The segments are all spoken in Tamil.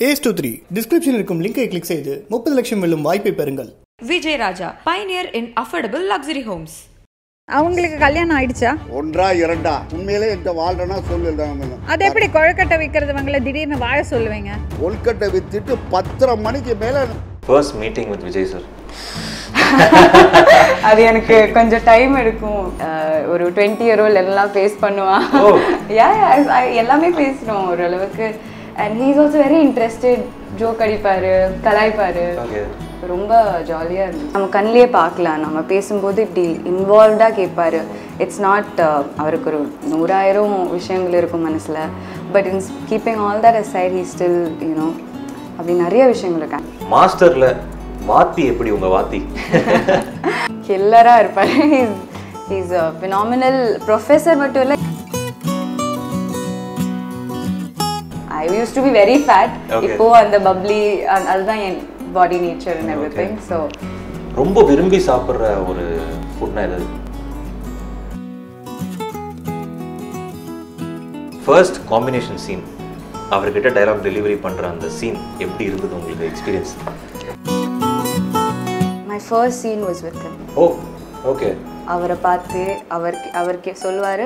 ஏஸ் டூ த்ரீ டிஸ்கிரிப்ஷன் இருக்கும் லிங்கை கிளிக் செய்து முப்பது லட்சம் வெல்லும் வாய்ப்பை பெறுங்கள் Vijay Raja, pioneer in affordable luxury homes. அவங்களுக்கு கல்யாணம் ஆயிடுச்சா ஒன்றா இரண்டா உண்மையிலே என்கிட்ட வாழ்றேன்னா சொல்லிடுறாங்க அது எப்படி கொழுக்கட்டை விற்கிறதுவங்கள திடீர்னு வாழ சொல்லுவீங்க கொல்கட்டை வித்துட்டு பத்தரை மணிக்கு மேலே first meeting with Vijay sir அது எனக்கு கொஞ்சம் டைம் எடுக்கும் அஹ் ஒரு டுவெண்ட்டி இயர் ஓல்ட் எல்லாம் ஃபேஸ் பண்ணுவான் யா எல்லாமே பேசுகிறோம் ஓரளவுக்கு and he is also very interested joke அடிப்பார் கலாய்ப்பார் ஓகே ரொம்ப ஜாலியாக இருந்துச்சு நம்ம கண்ணிலே பார்க்கலாம் நம்ம பேசும்போது இப்படி இன்வால்வ்டாக கேட்பாரு இட்ஸ் நாட் அவருக்கு ஒரு நூறாயிரம் விஷயங்கள் இருக்கும் மனசில் பட் இன்ஸ் keeping all that aside he still you know அப்படி நிறைய விஷயங்கள் இருக்காங்க மாஸ்டர்ல வாத்தி எப்படி உங்க வாத்தி கில்லராக இருப்பார் இஸ் இஸ் ஃபினாமினல் ப்ரொஃபஸர் மட்டும் இல்லை I use to be very fat Okay. இப்போ அந்த பப்ளி அதுதான் என் body nature and every thing so ரொம்ப விரும்பி சாப்பிட்ற ஒரு ஃபுட்னா எது ஃபர்ஸ்ட் காம்பினேஷன் சீன் அவர்கிட்ட டைலாக் டெலிவரி பண்ற அந்த சீன் எப்படி இருந்தது உங்களுக்கு experience my first scene was with him oh okay அவரை பார்த்து அவர் அவருக்கு சொல்லுவார்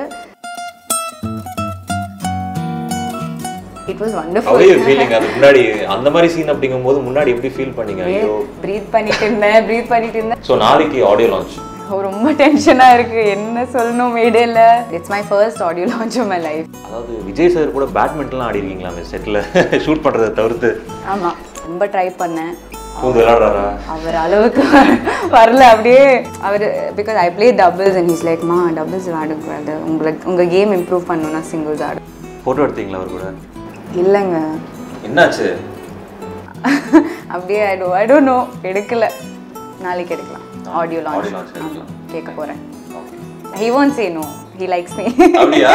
இட் வாஸ் அப்படியே வண்டர்ஃபுல் ஃபீலிங் அது முன்னாடி அந்த மாதிரி சீன் அப்படிங்கும்போது முன்னாடி எப்படி ஃபீல் பண்ணீங்க ஐயோ ப்ரீத் பண்ணிட்டு இருந்தேன் ப்ரீத் பண்ணிட்டு இருந்தேன் ஸோ நாளைக்கு ஆடியோ லான்ச் ஓ, ரொம்ப டென்ஷனாக இருக்கு என்ன சொல்லணும் மேடையில் it's my first audio launch of my life அதாவது விஜய் சார் கூட பேட்மிண்டன்லாம் ஆடி இருக்கீங்களா அந்த செட்டில் ஷூட் பண்ணுறதை தவிர்த்து ஆமாம் ரொம்ப ட்ரை பண்ணேன் பூந்து விளையாடுறாரா அவர் அளவுக்கு வரல அப்படியே அவர் because I play doubles and is like மா டபுள்ஸ் ஆடக்கூடாது உங்களுக்கு உங்கள் கேம் இம்ப்ரூவ் பண்ணணும்னா சிங்கிள்ஸ் ஆடு ஃபோட்டோ எடுத்தீங்களா அவர் கூட இல்லைங்க என்னாச்சு அப்படியே I do I don't know எடுக்கல நாளைக்கு எடுக்கலாம் ஆடியோ Audio லான்ச் launch எடுக்கலாம். கேட்க போகிறேன் he won't say no he likes me அப்படியா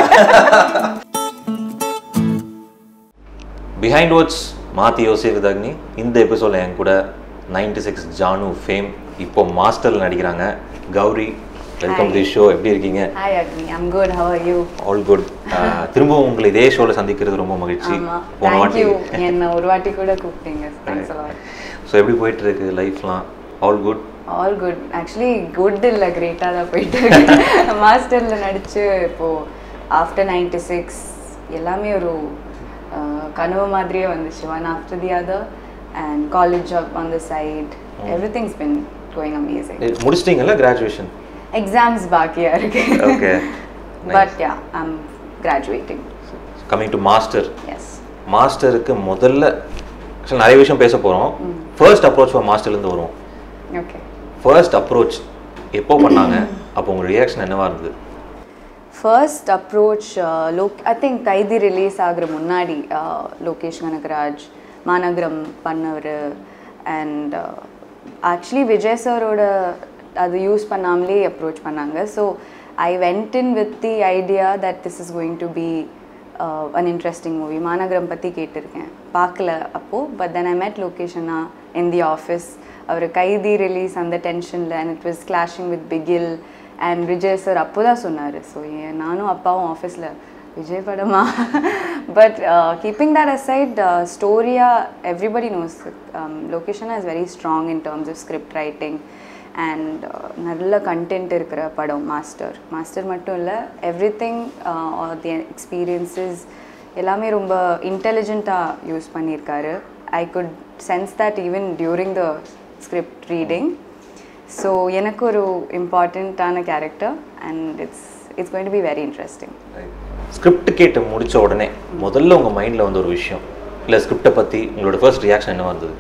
பிஹைண்ட் வாட்ச் மாத்தி யோசிப் வித் அக்னி இந்த எபிசோட்ல என் கூட 96 சிக்ஸ் ஜானு ஃபேம் இப்போ மாஸ்டர்ல நடிக்கிறாங்க கௌரி வெல்கம் டு ஷோ எப்படி இருக்கீங்க hi Agni I'm good how are you all good திரும்பவும் உங்களை இதே ஷோல சந்திக்கிறது ரொம்ப மகிழ்ச்சி ஆமா போன தேங்க் வாட்டி யூ என்ன ஒரு வாட்டி கூட கூப்பிட்டீங்க தேங்க்ஸ் அலாட் ஸோ எப்படி போயிட்டு இருக்கு லைஃப்லாம் all good all good actually good இல்லை கிரேட்டாக தான் போயிட்டு இருக்கு மாஸ்டரில் நடிச்சு இப்போது ஆஃப்டர் நைன்டி சிக்ஸ் எல்லாமே ஒரு அஹ், கனவு மாதிரியே வந்துச்சு one after the other and college job on the side every things been going amazing முடிச்சிட்டீங்கல்ல கிராஜுவேஷன் எக்ஸாம்ஸ் பாக்கியாக இருக்கு Okay. But yeah I'm graduating coming to Master yes மாஸ்டருக்கு முதல்ல ஆக்சுவலி நிறைய விஷயம் பேச போகிறோம் ஃபர்ஸ்ட் அப்ரோச் மாஸ்டர்லேருந்து வருவோம் ஓகே ஃபர்ஸ்ட் அப்ரோச் எப்போ பண்ணாங்க அப்போ உங்க ரியாக்ஷன் என்னவா இருந்தது ஃபர்ஸ்ட் அப்ரோச் லோக் ஐ திங்க் கைதி ரிலீஸ் ஆகுற முன்னாடி uh, லோகேஷ் கனகராஜ் மாநகரம் பண்ணவர் அண்ட் ஆக்சுவலி விஜய் சாரோட அது யூஸ் பண்ணாமலே அப்ரோச் பண்ணாங்க so I went in with the idea that this is going to be an interesting movie Maanagaram பற்றி கேட்டிருக்கேன் பார்க்கல அப்போது பட் தென் ஐ met லொக்கேஷனா இன் தி ஆஃபீஸ் அவர் கைதி ரிலீஸ் அந்த டென்ஷனில் and it was clashing with Bigil and Vijay sir அப்போ தான் சொன்னார் ஸோ நானும் அப்பாவும் ஆஃபீஸில் விஜய் படமா பட் கீப்பிங் தட் aside ஸ்டோரியாக எவ்ரிபடி நோஸ் லொக்கேஷனாக is very strong in terms of script writing and நல்ல கண்டென்ட் இருக்கிற படம் மாஸ்டர் மாஸ்டர் மட்டும் இல்லை எவ்ரி திங் தி எக்ஸ்பீரியன்சஸ் எல்லாமே ரொம்ப இன்டெலிஜென்ட்டாக யூஸ் பண்ணியிருக்காரு I could sense that even during the script reading so எனக்கு ஒரு இம்பார்ட்டண்ட்டான character and it's it's going to be very interesting script கேட்டு முடிச்ச உடனே முதல்ல உங்க மைண்ட்ல வந்த ஒரு விஷயம் இல்ல ஸ்கிரிப்டை பத்தி உங்களோட ஃபர்ஸ்ட் ரியாக்ஷன் என்னவா இருந்தது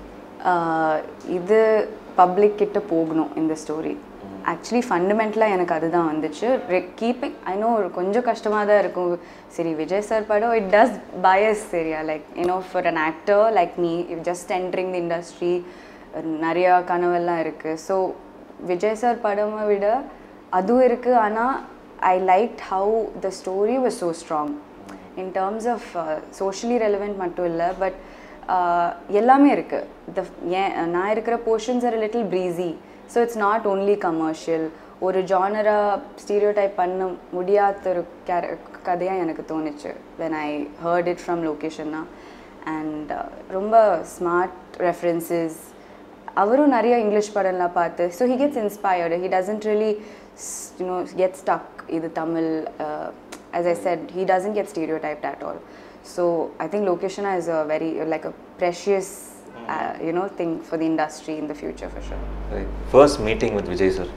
இது பப்ளிக் கிட்ட போகணும் இந்த ஸ்டோரி ஆக்சுவலி ஃபண்டமெண்டலாக எனக்கு அதுதான் வந்துச்சு கீப்பிங் ஐ நோ கொஞ்சம் கஷ்டமாக தான் இருக்கும் சரி விஜய் சார் படம் இட் டஸ் பயஸ் சரியா like you know for an actor like me just entering the industry நிறையா கனவெல்லாம் இருக்குது ஸோ விஜய் சார் படமை விட அதுவும் இருக்குது ஆனால் I like how the story was so strong in terms of socially relevant மட்டும் இல்லை பட் எல்லாமே இருக்குது த ஏன் நான் இருக்கிற portions are little breezy so it's not only commercial ஒரு ஜானராக ஸ்டீரியோ டைப் பண்ண முடியாத ஒரு கேர கதையாக எனக்கு தோணுச்சு when I heard it from லொக்கேஷன்னா அண்ட் ரொம்ப ஸ்மார்ட் ரெஃபரன்சஸ் அவரும் நிறைய இங்கிலீஷ் படம்லாம் பார்த்து so he gets inspired he doesn't really you know get stuck இது Tamil as I said he doesn't get stereotyped at all so I think Lokeshana is a very like a precious uh, you know thing for the industry in the future for sure first meeting with Vijay sir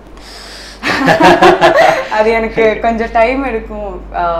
அது எனக்கு கொஞ்சம் டைம் எடுக்கும்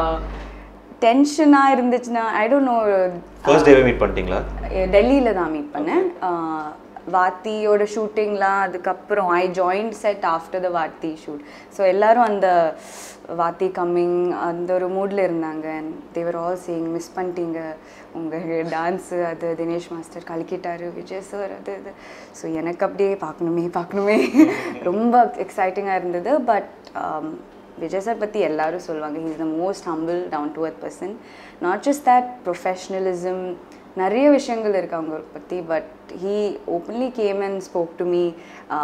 டென்ஷனாக இருந்துச்சுன்னா ஐ டோன்ட் நோ ஃபர்ஸ்ட் டேவே மீட் பண்ணிட்டீங்களா டெல்லியில் தான் மீட் பண்ணேன் ஆஹ் வாத்தியோட ஷூட்டிங்லாம் அதுக்கப்புறம் I joined set after the Vaathi shoot so எல்லாரும் அந்த வாத்தி கம்மிங் அந்த ஒரு மூடில் இருந்தாங்க தேவர் ஆல் சேயிங் மிஸ் பண்ணிட்டீங்க உங்கள் டான்ஸு அது தினேஷ் மாஸ்டர் கலக்கிட்டாரு விஜய் சார் அது இது ஸோ எனக்கு அப்படியே பார்க்கணுமே பார்க்கணுமே ரொம்ப எக்ஸைட்டிங்காக இருந்தது பட் விஜய் சார் பற்றி எல்லாரும் சொல்லுவாங்க he is the most humble down to earth person not just that professionalism நிறைய விஷயங்கள் இருக்கு அவங்க பற்றி but he openly came and spoke to me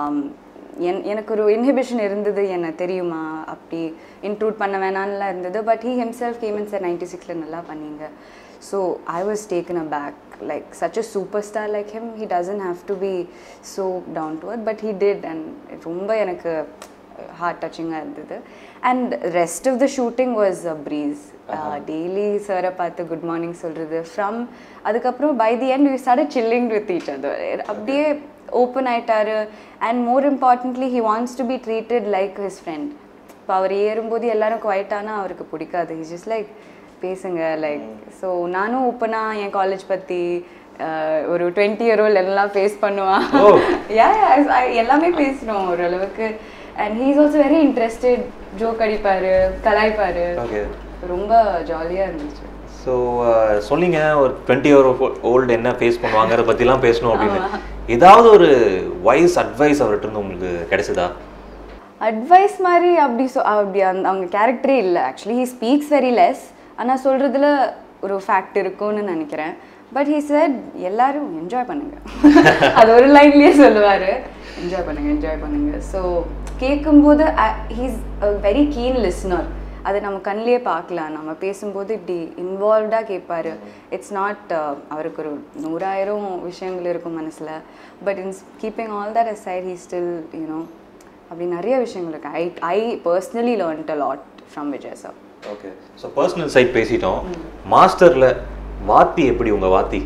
என் எனக்கு ஒரு இன்ஹிபிஷன் இருந்தது என்ன தெரியுமா அப்படி இன்க்ளூட் பண்ண வேணான்லாம் இருந்தது but he himself came and sir ninety சிக்ஸில் நல்லா பண்ணீங்க so I was taken aback like such a super star like him he doesn't have to be so down to earth but he did and ரொம்ப எனக்கு ஹார்ட் டச்சிங்காக இருந்தது and rest of the shooting was a breeze daily சாரை பார்த்து குட் மார்னிங் சொல்கிறது ஃப்ரம் அதுக்கப்புறம் by the end you start chilling with each other அப்படியே ஓப்பன் ஆயிட்டாரு and more importantly he wants to be treated like his friend இப்போ அவர் ஏறும்போது எல்லாரும் குவைட்டானா அவருக்கு பிடிக்காது ஹி ஜஸ்ட் லைக் பேசுங்க லைக் ஸோ நானும் ஓப்பனாக என் காலேஜ் பற்றி ஒரு டுவெண்ட்டி இயர் ஓல்ட் எல்லாம் ஃபேஸ் பண்ணுவான் யா எல்லாமே பேசுகிறோம் ஓரளவுக்கு and he is also very interested joke அடிப்பார் கலாய்ப்பார் ஓகே ரொம்ப ஜாலியாக இருந்துச்சு ஸோ சொன்னீங்க ஒரு டுவெண்ட்டி இயர் ஓல்டு என்ன ஃபேஸ் பண்ணுவாங்கிறத பற்றிலாம் பேசணும் அப்படின்னு ஏதாவது ஒரு வைஸ் அட்வைஸ் அவர்கிட்ட இருந்து உங்களுக்கு கிடைச்சதா அட்வைஸ் மாதிரி அப்படி சொ அப்படி அந்த அவங்க கேரக்டரே இல்லை actually he speaks very less ஆனால் சொல்கிறதுல ஒரு ஃபேக்ட் இருக்கும்னு நினைக்கிறேன் பட் ஹீ செட் எல்லாரும் என்ஜாய் பண்ணுங்க அது ஒரு லைன்லேயே சொல்லுவார் என்ஜாய் பண்ணுங்க என்ஜாய் பண்ணுங்க ஸோ கேட்கும்போது he's a very keen listener அதை நம்ம கண்ணிலே பார்க்கலாம் நம்ம பேசும்போது இப்படி இன்வால்வ்டாக கேட்பாரு இட்ஸ் நாட் அவருக்கு ஒரு நூறாயிரம் விஷயங்கள் இருக்கும் மனசில் பட் இன்ஸ் keeping all that aside he still you know அப்படி நிறைய விஷயங்கள் இருக்கு I I personally learnt a lot from Vijay sir okay so personal side பேசிட்டோம் மாஸ்டரில் வாத்தி எப்படி உங்கள் வாத்தி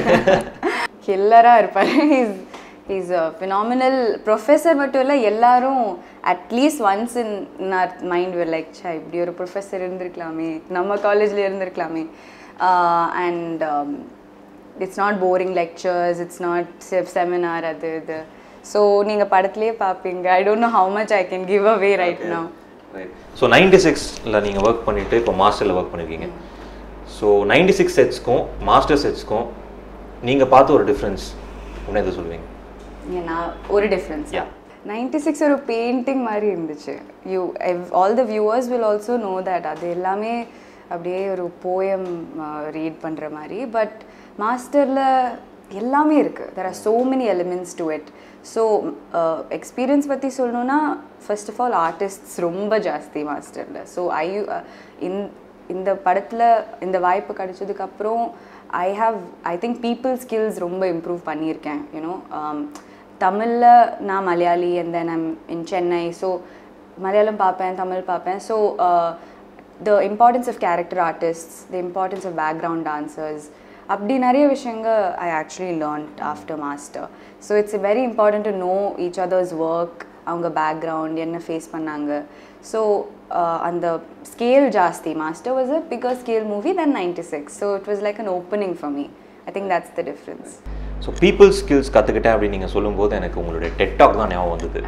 கில்லராக இருப்பார் இஸ் இஸ் ஃபினாமினல் ப்ரொஃபஸர் மட்டும் இல்லை எல்லாரும் at least once in our mind were like சா இப்படி ஒரு ப்ரொஃபஸர் இருந்திருக்கலாமே நம்ம காலேஜில் இருந்திருக்கலாமே and it's not boring lectures it's not chef seminar அது இது ஸோ நீங்கள் படத்துலேயே பார்ப்பீங்க I don't know how much I can give away right now so ninety சிக்ஸில் நீங்கள் ஒர்க் பண்ணிவிட்டு இப்போ மாஸ்டரில் ஒர்க் பண்ணியிருக்கீங்க ஸோ நைன்டி சிக்ஸ் செட்ஸ்க்கும் மாஸ்டர் செட்ஸ்க்கும் நீங்கள் பார்த்த ஒரு டிஃப்ரென்ஸ் என்ன எது சொல்லுவீங்க நான் ஒரு டிஃப்ரென்ஸ் Yeah. நைன்டி சிக்ஸ் ஒரு பெயிண்டிங் மாதிரி இருந்துச்சு you all the viewers will also know that அது எல்லாமே அப்படியே ஒரு போயம் ரீட் பண்ணுற மாதிரி பட் மாஸ்டரில் எல்லாமே இருக்குது there are so many elements to it so experience பற்றி சொல்லணுன்னா ஃபர்ஸ்ட் ஆஃப் ஆல் ஆர்டிஸ்ட்ஸ் ரொம்ப ஜாஸ்தி மாஸ்டரில் ஸோ ஐ இந் இந்த படத்தில் இந்த வாய்ப்பு கிடைச்சதுக்கப்புறம் I have I think people skills ரொம்ப இம்ப்ரூவ் பண்ணியிருக்கேன் யூனோ தமிழில் நான் Malayali and then I'm in Chennai so Malayalam பார்ப்பேன் தமிழ் பார்ப்பேன் so the importance of character artists the importance of background dancers அப்படி நிறைய விஷயங்கள் I actually learn after Master so it's very important to know each others work அவங்க பேக்ரவுண்ட் என்ன ஃபேஸ் பண்ணாங்க ஸோ அந்த ஸ்கேல் ஜாஸ்தி Master was a bigger scale movie then ninety six so it was like an opening for me I think that's the difference so people skills கற்றுக்கிட்டேன் அப்படின்னு நீங்கள் சொல்லும்போது எனக்கு உங்களுடைய டெக்டாக் தான் ஞாபகம் வந்தது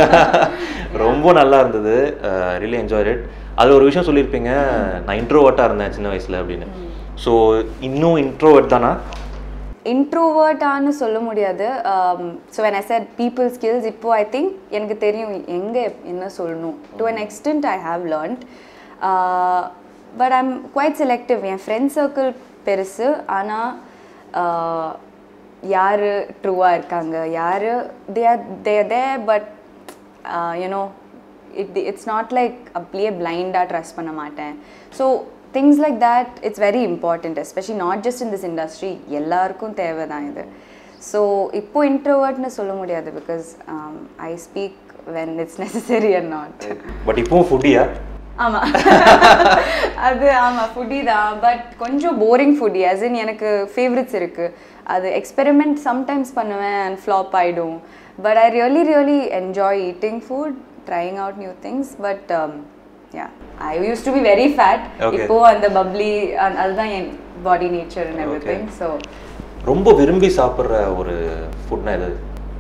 ரொம்ப நல்லா இருந்தது ரியலி என்ஜாய் இட் அது ஒரு விஷயம் சொல்லியிருப்பீங்க நான் இன்ட்ரோவர்ட்டாக இருந்தேன் சின்ன வயசில் அப்படின்னு ஸோ இன்னும் இன்ட்ரோவர்ட் தானா இன்ட்ரோவர்ட்டான்னு சொல்ல முடியாது so when I said people skills இப்போ ஐ திங்க் எனக்கு தெரியும் எங்கே என்ன சொல்லணும் to an extent I have learnt but I'm quite selective என் ஃப்ரெண்ட் சர்க்கிள் பெருசு ஆனால் யார் ட்ரூவாக இருக்காங்க யார் they are they they but you know it it's not like அப்படியே பிளைண்டாக ட்ரஸ்ட் பண்ண மாட்டேன் so things like that it's very important especially not just in this industry எல்லாருக்கும் தேவை தான் இது ஸோ இப்போ இன்ட்ரோவர்ட்னு சொல்ல முடியாது because I speak when it's necessary and not but இப்போவும் ஃபுட்டியா ஆமாம் அது ஆமாம் ஃபுட்டி தான் பட் கொஞ்சம் போரிங் ஃபுட்டி as in எனக்கு ஃபேவரட்ஸ் இருக்குது அது எக்ஸ்பெரிமெண்ட் சம்டைம்ஸ் பண்ணுவேன் அண்ட் ஃப்ளாப் ஆகிடும் but I really really enjoy eating food trying out new things but yeah I use to be very fat Okay. இப்போ அந்த பப்ளி அதுதான் என் body nature and every thing so ரொம்ப விரும்பி சாப்பிட்ற ஒரு ஃபுட்னா எது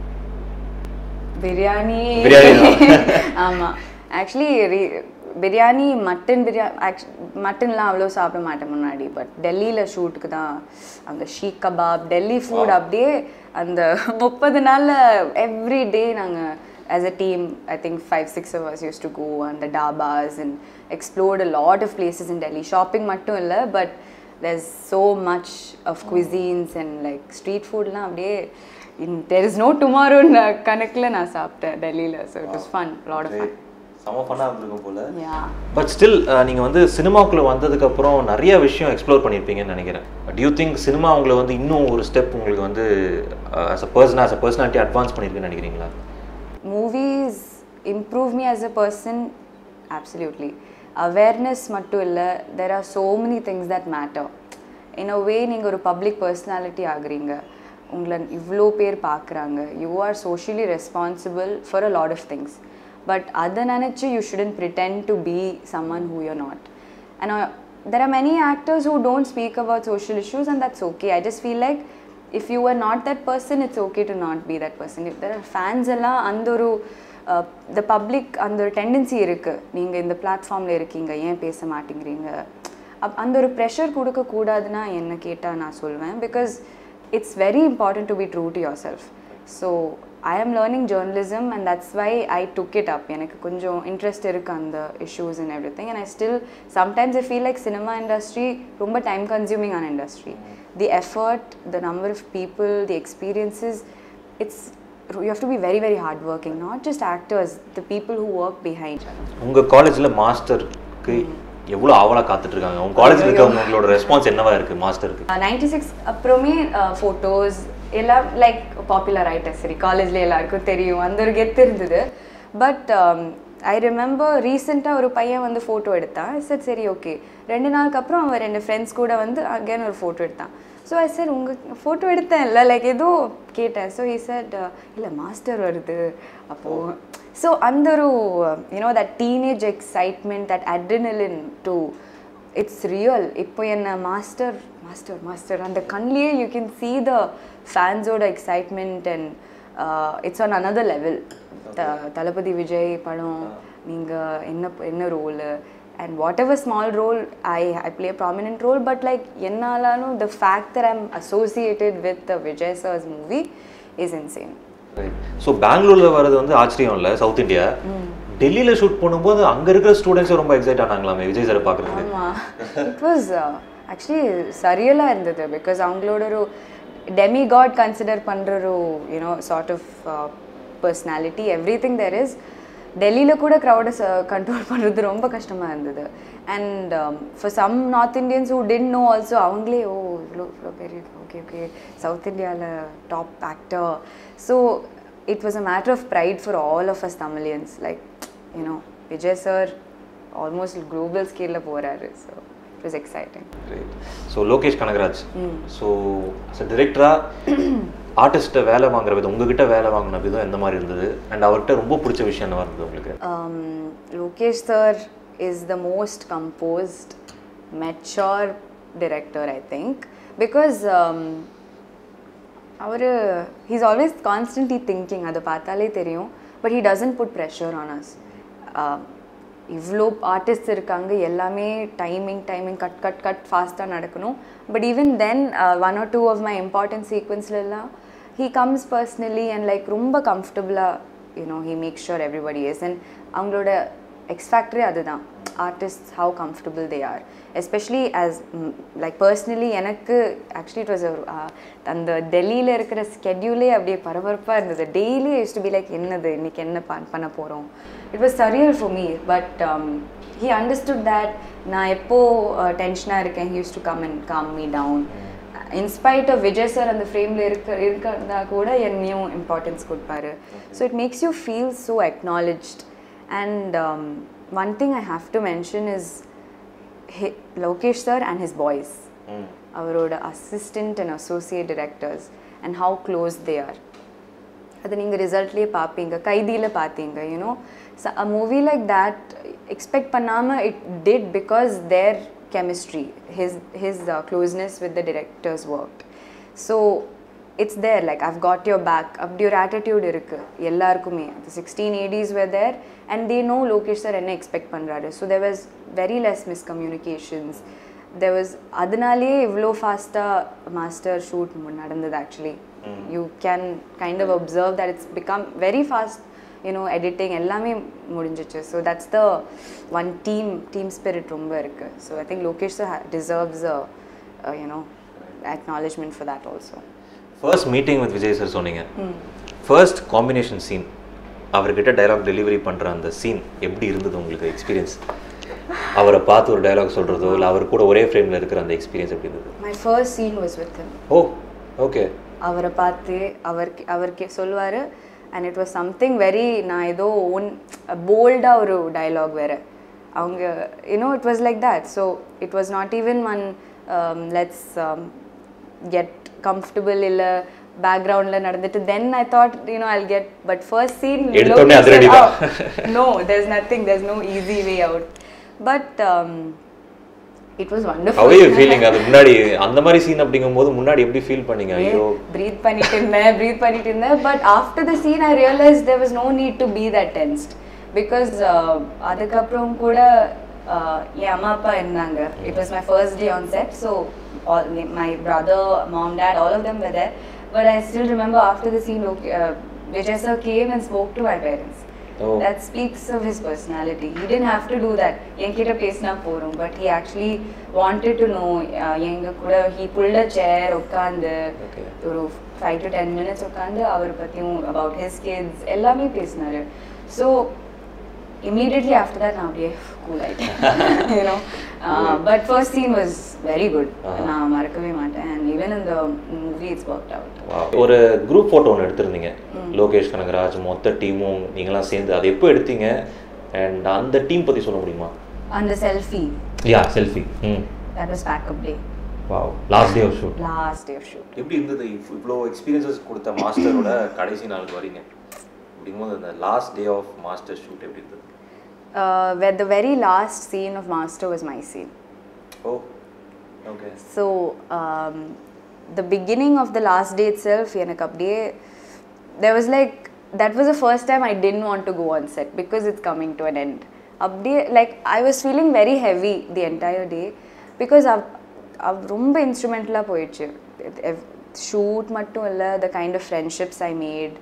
பிரியாணி பிரியாணி ஆமாம் ஆக்சுவலி பிரியாணி மட்டன் பிரியாணி மட்டன்லாம் அவ்வளோ சாப்பிட மாட்டேன் முன்னாடி பட் டெல்லியில் ஷூட்டுக்கு தான் அந்த ஷீக் கபாப் டெல்லி ஃபுட் அப்படியே அந்த முப்பது நாளில் எவ்ரி டே நாங்கள் as a team I think five six hours used to go அந்த dhabas and explored a lot of places in Delhi shopping மட்டும் இல்லை but there's so much of cuisines and like street foodலாம் அப்படியே in there is no tomorrow கணக்கில் நான் சாப்பிட்டேன் டெல்லியில் so it was fun lot of fun செம ஃபன்னாக இருந்திருக்கும் போல யா பட் ஸ்டில் நீங்கள் வந்து சினிமாக்குள்ளே வந்ததுக்கப்புறம் நிறைய விஷயம் எக்ஸ்ப்ளோர் பண்ணியிருப்பீங்கன்னு நினைக்கிறேன் டியூ திங்க் சினிமா உங்களை வந்து இன்னும் ஒரு ஸ்டெப் உங்களுக்கு வந்து as a person as a personality advance பண்ணியிருக்குன்னு நினைக்கிறீங்களா movies improve me as a person absolutely awareness மட்டும் இல்லை there are so many things that matter in a way நீங்கள் ஒரு public personality ஆகுறீங்க உங்களை இவ்வளோ பேர் பார்க்குறாங்க you are socially responsible for a lot of things but அதை நினச்சி you shouldn't pretend to be someone who you're not and uh, there are many actors who don't speak about social issues and that's okay i just feel like if you are not that person it's okay to not be that person if there are fans எல்லாம் அந்த ஒரு த பப்ளிக் அந்த ஒரு டெண்டன்சி இருக்குது நீங்கள் இந்த பிளாட்ஃபார்மில் இருக்கீங்க ஏன் பேச மாட்டேங்கிறீங்க அப் அந்த ஒரு ப்ரெஷர் கொடுக்கக்கூடாதுன்னா என்ன கேட்டால் நான் சொல்வேன் because it's very important to be true to yourself so I am learning journalism and that's why I took it up எனக்கு கொஞ்சம் இன்ட்ரெஸ்ட் இருக்குது அந்த issues and every thing and I still sometimes I feel like cinema industry ரொம்ப டைம் கன்சியூமிங்கான industry the effort the number of people the experiences it's you have to be very very hardworking not just actors the people who work behind உங்கள் காலேஜில் மாஸ்டருக்கு எவ்வளோ ஆவலாக காத்துட்டு இருக்காங்க உங்கள் காலேஜில் இருக்கவங்க உங்களோட ரெஸ்பான்ஸ் என்னவா இருக்குது மாஸ்டருக்கு நைன்டி சிக்ஸ் அப்புறமே ஃபோட்டோஸ் எல்லாம் லைக் பாப்புலர் ஆகிட்டேன் சரி காலேஜில் எல்லாருக்கும் தெரியும் அந்த ஒரு கெத்து இருந்தது பட் ஐ ரிமெம்பர் ரீசெண்டாக ஒரு பையன் வந்து ஃபோட்டோ எடுத்தான் சார் சரி ஓகே ரெண்டு நாளுக்கு அப்புறம் அவன் ரெண்டு ஃப்ரெண்ட்ஸ் கூட வந்து அகேன் ஒரு ஃபோட்டோ எடுத்தான் ஸோ ஐ சார் உங்கள் ஃபோட்டோ எடுத்தேன் இல்லை லைக் ஏதோ கேட்டேன் ஸோ he said இல்லை மாஸ்டர் வருது அப்போது ஸோ அந்த ஒரு you know that teenage excitement that adrenaline too it's real இப்போ என்ன மாஸ்டர் மாஸ்டர் மாஸ்டர் அந்த கண்லேயே யூ கேன் see த ஃபேன்ஸோட excitement and it's on another level the Thalapathy Vijay படம் நீங்கள் என்ன என்ன role and whatever small role I I play prominent role but like என்னாலும் the fact that I'm associated with the Vijay sir's movie is insane so பெங்களூரில் வர்றது வந்து ஆச்சரியம் இல்லை சவுத் இந்தியா டெல்லியில் ஷூட் பண்ணும்போது அங்கே இருக்கிற ஸ்டூடெண்ட்ஸே ரொம்ப எக்ஸைட் ஆனாங்களாமே விஜய் சாரை பார்க்குறதுக்கு ஆமாம் இட் வாஸ் ஆக்சுவலி சரியலாக இருந்தது பிகாஸ் அவங்களோட ஒரு டெமி காட் கன்சிடர் பண்ணுற ஒரு you know sort of personality every thing there is டெல்லியில் கூட க்ரௌடை கண்ட்ரோல் பண்ணுறது ரொம்ப கஷ்டமாக இருந்தது and for some north Indians who didn't know also அவங்களே ஓ இவ்வளோ இவ்வளோ பெரிய ஓகே ஓகே சவுத் இந்தியாவில் top actor so it was a matter of pride for all of us Tamilians like you know Vijay sir almost global ஸ்கேலில் போகிறாரு so it was exciting so Lokesh Kanagaraj so as டிரெக்டராக ஆர்டிஸ்ட்டை வேலை வாங்குற விதம் உங்ககிட்ட வேலை வாங்கின விதம் எந்த மாதிரி இருந்தது அண்ட் அவர்கிட்ட ரொம்ப பிடிச்ச விஷயம் என்னவா இருந்தது உங்களுக்கு um, Lokesh sir is the most composed, mature director, I think, because um, அவர் ஹீஸ் ஆல்வேஸ் கான்ஸ்டன்ட்லி திங்கிங் அதை பார்த்தாலே தெரியும் but he doesn't put pressure on us இவ்வளோ ஆர்டிஸ்ட் இருக்காங்க எல்லாமே timing timing cut cut cut ஃபாஸ்ட்டாக நடக்கணும் but even then one or two of my important சீக்வன்ஸ்லாம் he comes personally and like ரொம்ப கம்ஃபர்டபுளாக you know he make sure everybody is and அவங்களோட எக்ஸ்ஃபேக்டரி அதுதான் artist how comfortable they are especially as like personally எனக்கு ஆக்சுவலி இட் வாஸ் அந்த டெல்லியில் இருக்கிற ஸ்கெட்யூலே அப்படியே பரபரப்பாக இருந்தது daily used to be like என்னது இன்னைக்கு என்ன பண் பண்ண போகிறோம் it was surreal for me but he understood that நான் எப்போ டென்ஷனாக இருக்கேன் he used to come and calm me down in spite of Vijay sir அந்த ஃப்ரேமில் இருக்க இருக்கிறதா கூட என்னையும் இம்பார்ட்டன்ஸ் கொடுப்பாரு so it makes you feel so acknowledged and one thing I have to mention is Lokesh sir and his boys அவரோட assistant and associate directors and how close they are அது நீங்கள் ரிசல்ட்லேயே பார்ப்பீங்க கைதியில் பார்த்தீங்க you know a movie like that expect பண்ணாமல் it did because their chemistry his his closeness with the directors work so it's there like I've got your back அப்படி ஒரு ஆட்டிடியூட் இருக்குது எல்லாருக்குமே அந்த sixteen ADs were there and they know Lokesh sir என்ன எக்ஸ்பெக்ட் பண்ணுறாரு so there was very less miscommunications there was அதனாலேயே இவ்வளோ ஃபாஸ்ட்டாக மாஸ்டர் ஷூட் நடந்தது actually you can kind of observe that it's become very fast you know editing எல்லாமே முடிஞ்சிச்சு so that's the one team team spirit ரொம்ப இருக்குது so I think Lokesh sir deserves you know acknowledgement for that also first meeting with Vijay sir சொன்னீங்க ஃபர்ஸ்ட் காம்பினேஷன் சீன் அவர்கிட்ட டைலாக் டெலிவரி பண்ணுற அந்த சீன் எப்படி இருந்தது உங்களுக்கு எக்ஸ்பீரியன்ஸ் அவரை பார்த்து ஒரு டைலாக் சொல்கிறதோ இல்லை அவர் கூட ஒரே ஃப்ரேமில் இருக்கிற அந்த எக்ஸ்பீரியன்ஸ் எப்படி இருந்தது my first scene was with him oh okay அவரை பார்த்து அவருக்கு அவருக்கு சொல்லுவார் and it was something very நான் ஏதோ ஒன் போல்டாக ஒரு டைலாக் வேறு அவங்க you know it was like that so it was not even one let's get comfortable இல்லை பேக்ரவுண்டில் நடந்துட்டு then I thought you know I'll get but first scene எடுத்தோடனே அதிரடிதான். No there's nothing there's no easy way out but um, it was wonderful அவே ஃபீலிங் அது முன்னாடி அந்த மாதிரி சீன் அப்படிங்கும்போது முன்னாடி எப்படி ஃபீல் பண்ணீங்க ஐயோ ப்ரீத் பண்ணிட்டு இருந்தேன் ப்ரீத் பண்ணிட்டு இருந்தேன் but after the scene I realise there was no need to be that tensed because அதுக்கப்புறம் கூட uh, என் அம்மா அப்பா இருந்தாங்க it was my first day on set so my brother mom dad all of them were there but I still remember after the scene Vijay sir came and spoke to my parents Oh. that speaks of his personality. He didn't have to do that. என்கிட்ட பேசினா போறோம் but he actually wanted to know uh, எங்க கூட he pulled a chair உட்காந்து Okay. ஒரு ஃபைவ் டு டென் மினிட்ஸ் உட்காந்து அவர் பற்றியும் அபவுட் ஹிஸ் கிட்ஸ் எல்லாமே பேசினாரு ஸோ இமீடியட்லி ஆஃப்டர் தட் நான் அப்படியே கூல் ஆயிட்டேன் you know but first scene was very good நான் மறக்கவே மாட்டேன் அண்ட் ஈவன் இந்த movie it's work out Wow. ஒரு குரூப் ஃபோட்டோ ஒன்று எடுத்திருந்தீங்க லோகேஷ் கனகராஜ் மொத்த டீமும் நீங்களாம் சேர்ந்து அதை எப்போ எடுத்தீங்க அண்ட் அந்த டீம் பற்றி சொல்ல முடியுமா அந்த selfie yeah selfie hmm that was packup day wow last day of shoot last day of shoot எப்படி இருந்தது இவ்- இவ்வளோ எக்ஸ்பீரியன்சஸ் கொடுத்த மாஸ்டரோட கடைசி நாளுக்கு வரீங்க அப்படிங்கும்போது அந்த last day of Master shoot எப்படி இருந்தது uh, where the very last scene of Master was my scene. Oh okay So um, the beginning of the last day itself, எனக்கு அப்படியே there was like that was the first time I didn't want to go on set because it's coming to an end. அப்படியே like I was feeling very heavy the entire day because அவ் அவ் ரொம்ப இன்ஸ்ட்ருமெண்டலாக போயிடுச்சு ஷூட் மட்டும் இல்லை the kind of friendships I made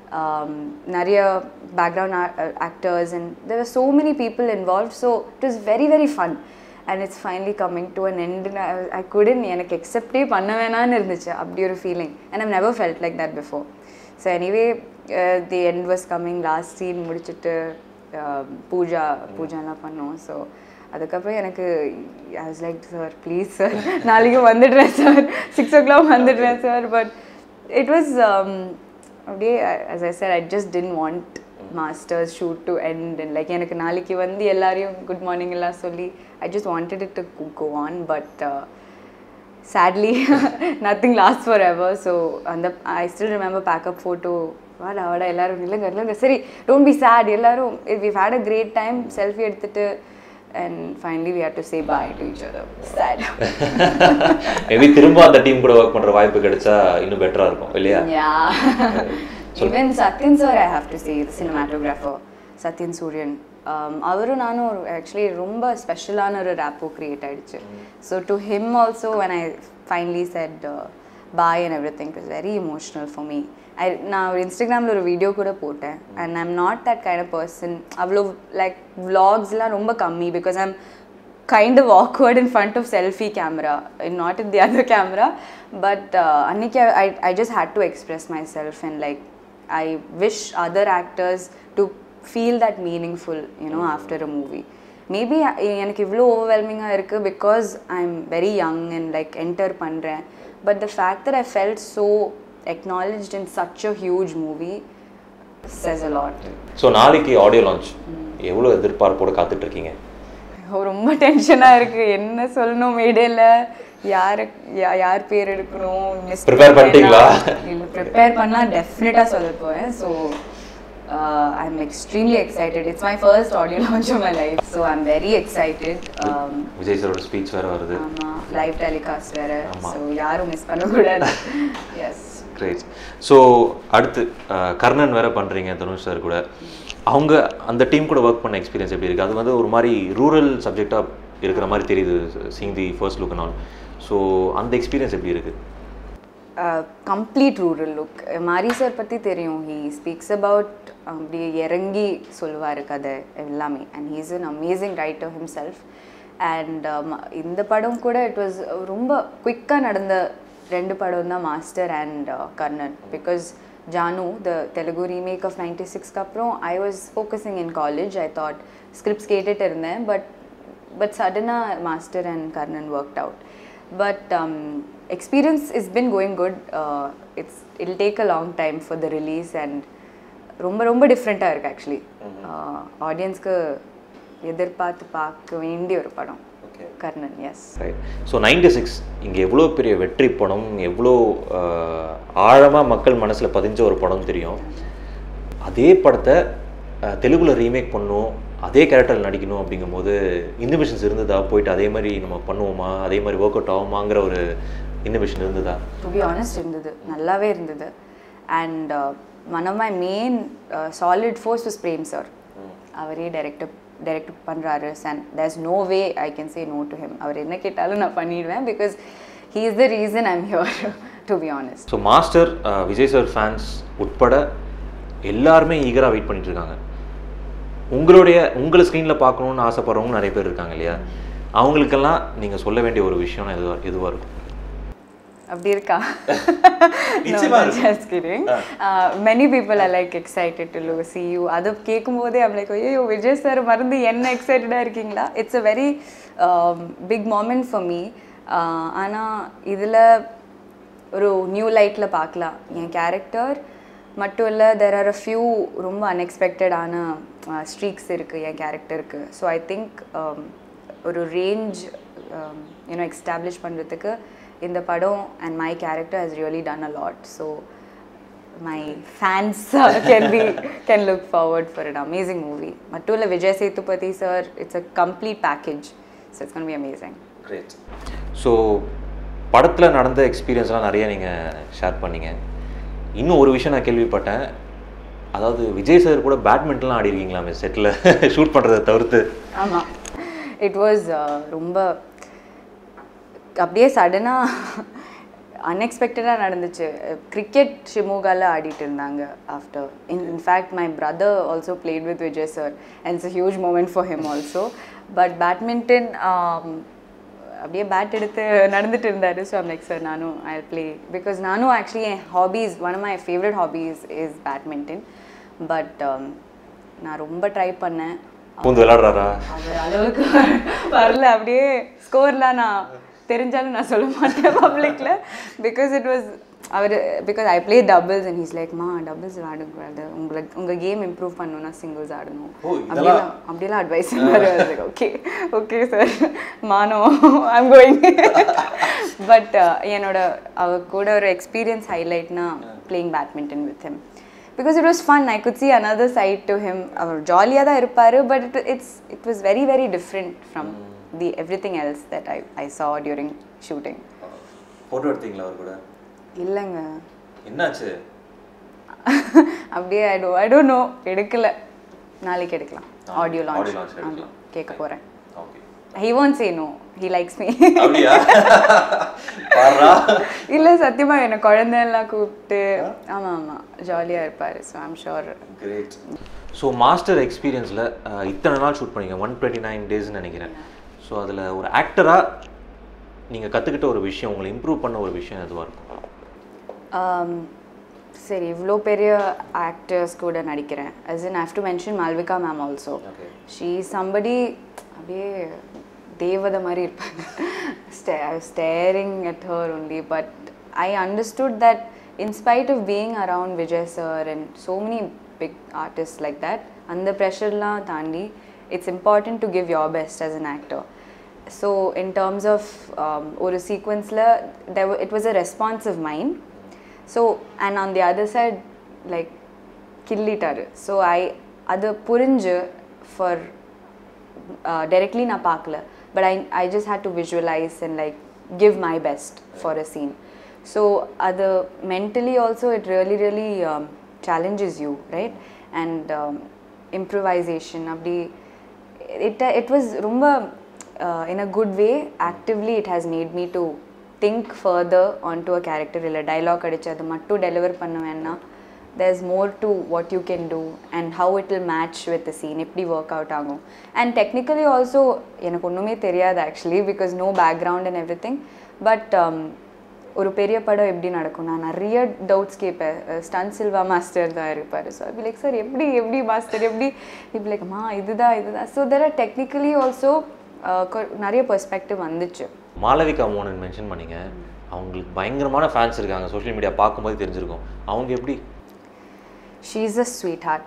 நிறைய background actors and there are so many people involve so it was very very fun and it's finally coming to an end I couldn't எனக்கு எக்ஸப்டே பண்ண வேணான்னு இருந்துச்சு அப்படி ஒரு feeling and I've never felt like that before so anyway the end was coming last scene முடிச்சுட்டு uh, பூஜா பூஜாலாம் பண்ணோம் ஸோ அதுக்கப்புறம் எனக்கு I was like sir please sir நாளைக்கு வந்துடுறேன் சார் சிக்ஸ் ஓ கிளாக் வந்துடுறேன் சார் பட் இட் வாஸ் அப்படியே as I said I just didn't want Master's shoot to end and like எனக்கு நாளைக்கு வந்து எல்லாரையும் குட் மார்னிங் எல்லாம் சொல்லி I just wanted it to go on but sadly nothing lasts forever so அந்த I still remember packup photo வாடா வாடா எல்லாரும் இல்லைங்க இல்லைங்க சரி டோன்ட் பி சேட் எல்லாரும் we've had a great time selfie எடுத்துட்டு and finally we had to say bye to each other sad maybe திரும்ப அந்த டீம் கூட ஒர்க் பண்ணுற வாய்ப்பு கிடைச்சா இன்னும் பெட்டராக இருக்கும் இல்லையா yeah even Sathyan sir I have to say cinematographer Sathyan Sooryan um, அவரும் நானும் ஒரு ஆக்சுவலி ரொம்ப ஸ்பெஷலான ஒரு ரேப்போ க்ரியேட் ஆயிடுச்சு so to him also when I finally said bye and every everything is very emotional for me I நான் ஒரு இன்ஸ்டாகிராமில் ஒரு வீடியோ கூட போட்டேன் and I'm not that kind of person அவ்வளோ லைக் vlogsலாம் ரொம்ப கம்மி because I'm kind of awkward in front of selfie camera and not in the other camera but uh, Annika, I, I just had to express myself and like I wish other actors to feel that meaningful you know after a movie maybe எனக்கு இவ்வளோ ஓவர்வெல்மிங்காக இருக்குது because I am very young and like enter பண்ணுறேன் but the fact that I felt so acknowledged in such a huge movie says a lot. So நாளைக்கு ஆடியோ லான்ச் எவ்வளோ எதிர்பார்ப்போட காத்துட்டு இருக்கீங்க ஐயோ, ரொம்ப டென்ஷனாக இருக்குது என்ன சொல்லணும் மேடையில் யாரு யா- யார் பேர் எடுக்கணும் மிஸ் Prepare பண்ணிட்டீங்களா? இல்லை ப்ரிப்பேர் பண்ணால் டெஃபினட்டாக சொல்ல போவேன் so I am extremely excited it's my first audio launch of my life so I am very excited Vijay சாரோட ஸ்பீச் வேறு வருது ஆமாம் லைவ் டெலிகாஸ்ட் வேறு ஆமா. ஸோ யாரும் மிஸ் பண்ணக்கூடாது எஸ் கிரேட் ஸோ அடுத்து அஹ், கர்ணன் வேற பண்ணுறீங்க தனுஷ் சார் கூட அவங்க அந்த டீம் கூட ஒர்க் பண்ண எக்ஸ்பீரியன்ஸ் எப்படி இருக்குது அது வந்து ஒரு மாதிரி ரூரல் சப்ஜெக்டாக இருக்கிற மாதிரி தெரியுது seeing the first look also அந்த எக்ஸ்பீரியன்ஸ் எப்படி இருக்குது complete rural look Mari sir பற்றி தெரியும் ஹீ ஸ்பீக்ஸ் அபவுட் அப்படியே இறங்கி சொல்லுவார் கதை எல்லாமே and he's an amazing writer himself and இந்த படம் கூட இட் வாஸ் ரொம்ப குயிக்காக நடந்த ரெண்டு படம் தான் Master and Karnan because Jaanu the Telugu remake of ninety சிக்ஸ்க்கு அப்புறம் I was focusing in college I thought scripts கேட்டுட்டு இருந்தேன் பட் பட் சடனாக Master and Karnan work out but um, experience has been going good uh, it's it'll take a long time for the release and ரொம்ப ரொம்ப டிஃப்ரெண்ட்டாக இருக்குது ஆக்சுவலி ஆடியன்ஸ்க்கு எதிர்பார்த்து பார்க்க வேண்டிய ஒரு படம் Karnan yes right so ninety six இங்கே எவ்வளோ பெரிய வெற்றி படம் எவ்வளோ ஆழமாக மக்கள் மனசில் பதிஞ்ச ஒரு படம் தெரியும் அதே படத்தை அஹ், தெலுங்குல ரீமேக் பண்ணணும் அதே கேரக்டர் நடிக்கணும் அப்படிங்கும்போது இன்னோவேஷன்ஸ் இருந்ததா போயிட்டு அதே மாதிரி நம்ம பண்ணுவோமா அதே மாதிரி ஒர்க் அவுட் ஆகுமாங்கிற ஒரு இன்னோவேஷன் இருந்ததா டு பி ஆனஸ்ட் இருந்தது நல்லாவே இருந்தது and one of my main solid force was Prem sir அவரே டைரக்டர் டைரக்ட் பண்ணுறாரு and there's no way I can say no to him அவர் என்ன கேட்டாலும் நான் பண்ணிடுவேன் because he is the reason I'm here to be honest so Master Vijay sir fans உட்பட எல்லாருமே ஈகராக வெயிட் பண்ணிட்டு இருக்காங்க உங்களுடைய உங்களை ஸ்க்ரீனில் பார்க்கணுன்னு ஆசைப்படுறவங்க நிறைய பேர் இருக்காங்க இல்லையா அவங்களுக்கெல்லாம் நீங்கள் சொல்ல வேண்டிய ஒரு விஷயம் எதுவாக எதுவாக இருக்கும் அப்படி இருக்கா நிச்சயமா No, இருக்கு. just kidding. Uh, many people are like excited to lo- see you அது கேட்கும்போதே I'm like ஐயோ விஜய் சார் மறந்து என்ன எக்ஸைட்டடாக இருக்கீங்களா it's a very big moment for me ஆனால் இதில் ஒரு நியூ லைட்டில் பார்க்கலாம் என் கேரக்டர் மட்டும் இல்லை தெர் ஆர் அ ஃபியூ ரொம்ப அன்எக்ஸ்பெக்டடான ஸ்ட்ரீக்ஸ் இருக்குது என் கேரக்டருக்கு ஸோ ஐ திங்க் ஒரு ரேஞ்ச் யூனோ எக்ஸ்டாப்ளிஷ் பண்ணுறதுக்கு இந்த படம் and my character has really done a lot so my fans can be can look forward for an amazing movie மட்டும் இல்லை Vijay Sethupathi sir it's a complete package so it's gonna be amazing great so படத்தில் நடந்த எக்ஸ்பீரியன்ஸ்லாம் நிறைய நீங்கள் ஷேர் பண்ணீங்க இன்னும் ஒரு விஷயம் நான் கேள்விப்பட்டேன் அதாவது விஜய் சார் கூட பேட்மிண்டன்லாம் ஆடி இருக்கீங்களாமே செட்டில் ஷூட் பண்ணுறதை தவிர்த்து ஆமாம் இட் வாஸ் ரொம்ப அப்படியே சடனாக அன்எக்ஸ்பெக்டடாக நடந்துச்சு கிரிக்கெட் ஷிமோகாவில் ஆடிட்டு இருந்தாங்க after in in fact my brother also played with Vijay sir and it's a huge moment for him also but badminton அப்படியே பேட் எடுத்து நடந்துட்டு இருந்தார் ஸோ ஐம் லைக் சார் நானும் ஐ ப்ளே பிகாஸ் நானும் ஆக்சுவலி என் hobbies one of my favourite hobbies is badminton but நான் ரொம்ப ட்ரை பண்ணேன் பூந்து விளையாடுறாரா அவர் அளவுக்கு வரல அப்படியே ஸ்கோர்லாம் நான் தெரிஞ்சாலும் நான் சொல்ல மாட்டேன் பப்ளிக்ல பிகாஸ் இட் வாஸ் அவர் because I play doubles and he's like மா டபுள்ஸ் ஆடக்கூடாது உங்களுக்கு உங்கள் கேம் இம்ப்ரூவ் பண்ணணும்னா சிங்கிள்ஸ் ஆடணும் அப்படிலாம் அப்படிலாம் அட்வைஸ் ஓகே ஓகே சார் மானோ ஐம் கோயிங் பட் என்னோட அவ கூட ஒரு எக்ஸ்பீரியன்ஸ் ஹைலைட்னா playing badminton with him because it was fun I could see another side to him அவர் ஜாலியாக தான் இருப்பார் but it it's it was very very different from the every everything else that I I saw during shooting photo எடுத்தீங்களா அவர் கூட இல்லைங்க என்னாச்சு அப்படியே I do I don't know எடுக்கல நாளைக்கு எடுக்கலாம் ஆடியோ audio launch லான்ச் எடுக்கலாம். கேட்க போகிறேன் okay he won't say no he likes me அப்படியா பாரா இல்லை சத்தியமா என்ன குழந்தையெல்லாம் கூப்பிட்டு ஆமா ஆமா ஜாலியா இருப்பாரு so I'm sure great so Master எக்ஸ்பீரியன்ஸில் இத்தனை நாள் ஷூட் பண்ணீங்க ஒன் டுவெண்ட்டி நைன் டேஸ்னு நினைக்கிறேன் ஸோ அதில் ஒரு ஆக்டராக நீங்கள் கற்றுக்கிட்ட ஒரு விஷயம் உங்களை இம்ப்ரூவ் பண்ண ஒரு விஷயம் எதுவாக இருக்கும் சரி இவ்வளோ பெரிய ஆக்டர்ஸ் கூட நடிக்கிறேன் as in I have to mention Malvika ma'am also she somebody அப்படியே தேவதை மாதிரி இருப்பாங்க stay staring at her only but I understood that in spite of being around Vijay sir and so many big artist like that அந்த ப்ரெஷர்லாம் தாண்டி it's important to give your best as an actor so in terms of ஒரு சீக்வன்ஸில் it was a responsive mind so and on the other side like கிள்ளிட்டாரு ஸோ ஐ அது புரிஞ்சு ஃபார் டைரக்ட்லி நான் பார்க்கல but I I just had to visualise and like give my best for a scene so அது mentally also it really really challenges you right and improvisation அப்படி it it was ரொம்ப uh, in a good way actively it has made me to think further onto a character இல்லை டைலாக் அடிச்சு அது மட்டும் டெலிவர் பண்ண வேணாம் there's more to what you can do and how it will match with the scene எப்படி ஒர்க் அவுட் ஆகும் அண்ட் டெக்னிக்கலி ஆல்சோ எனக்கு ஒன்றுமே தெரியாது actually because no background and every everything but ஒரு பெரிய படம் எப்படி நடக்கும் நான் நிறைய டவுட்ஸ் கேட்பேன் ஸ்டன் சில்வா மாஸ்டர் தான் இருப்பார் ஸோ அப்படி லைக் சார் எப்படி எப்படி மாஸ்டர் எப்படி இப்படி லைக் மா இதுதான் இதுதான் so there are technically also நிறைய பெர்ஸ்பெக்டிவ் வந்துச்சு மாளவிகா மோகன் மென்ஷன் பண்ணீங்க அவங்களுக்கு பயங்கரமான ஃபேன்ஸ் இருக்காங்க சோஷியல் மீடியா பார்க்கும்போது தெரிஞ்சிருக்கும் அவங்க எப்படி she's a sweetheart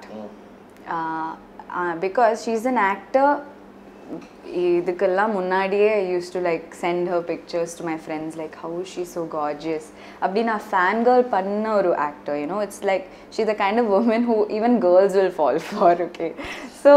uh, uh, because she's an actor இதுக்கெல்லாம் முன்னாடியே I use to like send her pictures to my friends like how she so gorgeous அப்படி நான் ஃபேன் கேர்ள் பண்ண ஒரு actor you know it's like she the kind of woman who even girls will fall for okay so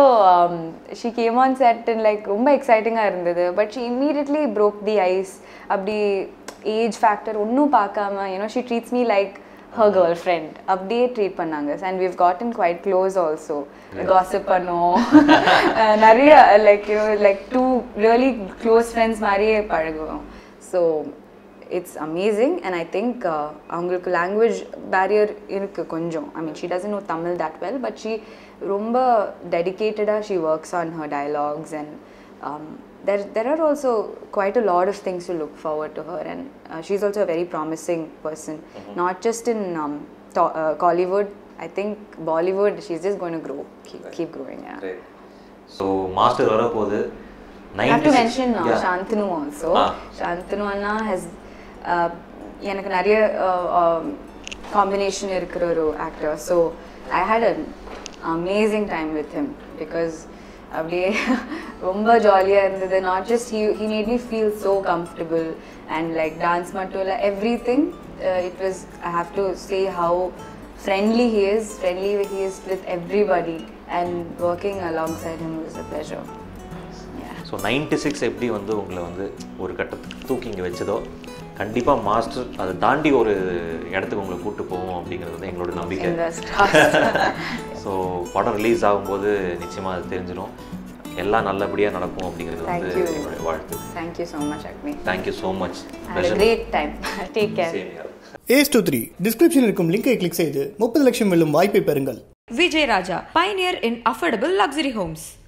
she came on set and like ரொம்ப எக்ஸைட்டிங்காக இருந்தது but she immediately broke the ice அப்படி ஏஜ் ஃபேக்டர் ஒன்றும் பார்க்காம you know she treats me like her girl friend அப்படியே ட்ரீட் பண்ணாங்க and we've gotten quite close also gossip பண்ணோம் நிறைய like you like two really close friends மாதிரியே பழகுவோம் so it's amazing and I think அவங்களுக்கு லாங்குவேஜ் பேரியர் இருக்குது கொஞ்சம் I mean she doesn't know Tamil that well but she ரொம்ப டெடிக்கேட்டடாக she works on her dialogues and there there are also quite a lot of things to look forward to her and uh, she's also a very promising person not just in um, to- uh, Collywood I think Bollywood she's just going to grow keep, keep growing yeah so Master வரப்போகுது I have to 96 mention uh, Yeah. Shantanu also. Ah. Shantanu Anna has uh, எனக்கு நிறைய காம்பினேஷன் இருக்கிற ஒரு actor so I had an amazing time with him because அப்படியே ரொம்ப ஜாலியாக இருந்தது not just he he made me feel so comfortable and like dance மட்டும் இல்லை everything it was I have to say how friendly he is friendly he is with everybody and working alongside him is a pleasure so ninety six எப்படி வந்து உங்களை வந்து ஒரு கட்டத்துக்கு தூக்கி இங்கே வச்சதோ கண்டிப்பாக மாஸ்டர் அதை தாண்டி ஒரு இடத்துக்கு உங்களை கூட்டு போவோம் அப்படிங்கிறது வந்து எங்களோட நம்பிக்கை Fingers crossed. ஸோ படம் ரிலீஸ் ஆகும்போது நிச்சயமாக அது தெரிஞ்சிடும் எல்லாம் நல்லபடியாக நடக்கும் அப்படிங்கிறது Thank வந்து you. என்னுடைய வாழ்த்து Thank you so much, Agni. Thank you so much Had a great time. Take care. ஏஸ் டூ த்ரீ டிஸ்கிரிப்ஷனில் இருக்கும் லிங்கை கிளிக் செய்து முப்பது லட்சம் வெல்லும் வாய்ப்பை பெறுங்கள் Vijay Raja, pioneer in affordable luxury homes.